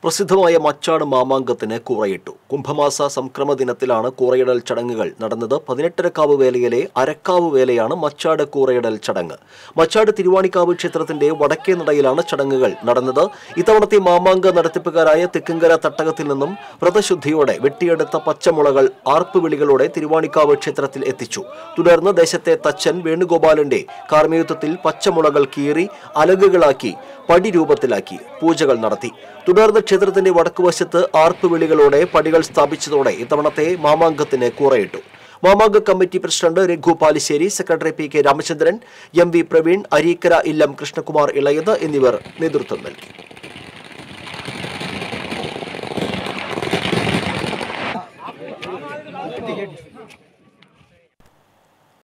പ്രസിദ്ധമായ മച്ചാട് മാമാങ്കത്തിന് കൂറയിട്ടു കുംഭമാസ സംക്രമ ദിനത്തിലാണ് കൂറയിടൽ ചടങ്ങുകൾ നടന്നത് പതിനെട്ടരക്കാവ് വേലയിലെ അരക്കാവ് വേലയാണ് മച്ചാട് കൂറയിടൽ ചടങ്ങ് മച്ചാട് തിരുവാണിക്കാവ് ക്ഷേത്രത്തിന്റെ വടക്കേ നടയിലാണ് ചടങ്ങുകൾ നടന്നത് ഇത്തവണത്തെ മാമാങ്ക നടത്തിപ്പുകാരായ തെക്കുംകര തട്ടകത്തിൽ നിന്നും വ്രതശുദ്ധിയോടെ വെട്ടിയെടുത്ത പച്ചമുളകൾ ആർപ്പുവിളികളോടെ തിരുവാണിക്കാവ് ക്ഷേത്രത്തിൽ എത്തിച്ചു തുടർന്ന് ദേശത്തെ തച്ചൻ വേണുഗോപാലന്റെ കാർമ്മികത്വത്തിൽ പച്ചമുളകൾ കീറി അലകുകളാക്കി പടി രൂപത്തിലാക്കി പൂജകൾ നടത്തി തുടർന്ന് ക്ഷേത്രത്തിന്റെ വടക്കുവശത്ത് ആർപ്പുവിളികളോടെ പടികൾ സ്ഥാപിച്ചതോടെ ഇത്തവണത്തെ മാമാങ്കത്തിന് കൂറയിട്ടു Mamanka committee president Raghu Palissery secretary P K Ramachandran M V Praveen Areekkara Illam Krishnakumar ഇളയത് എന്നിവർ നേതൃത്വം നൽകി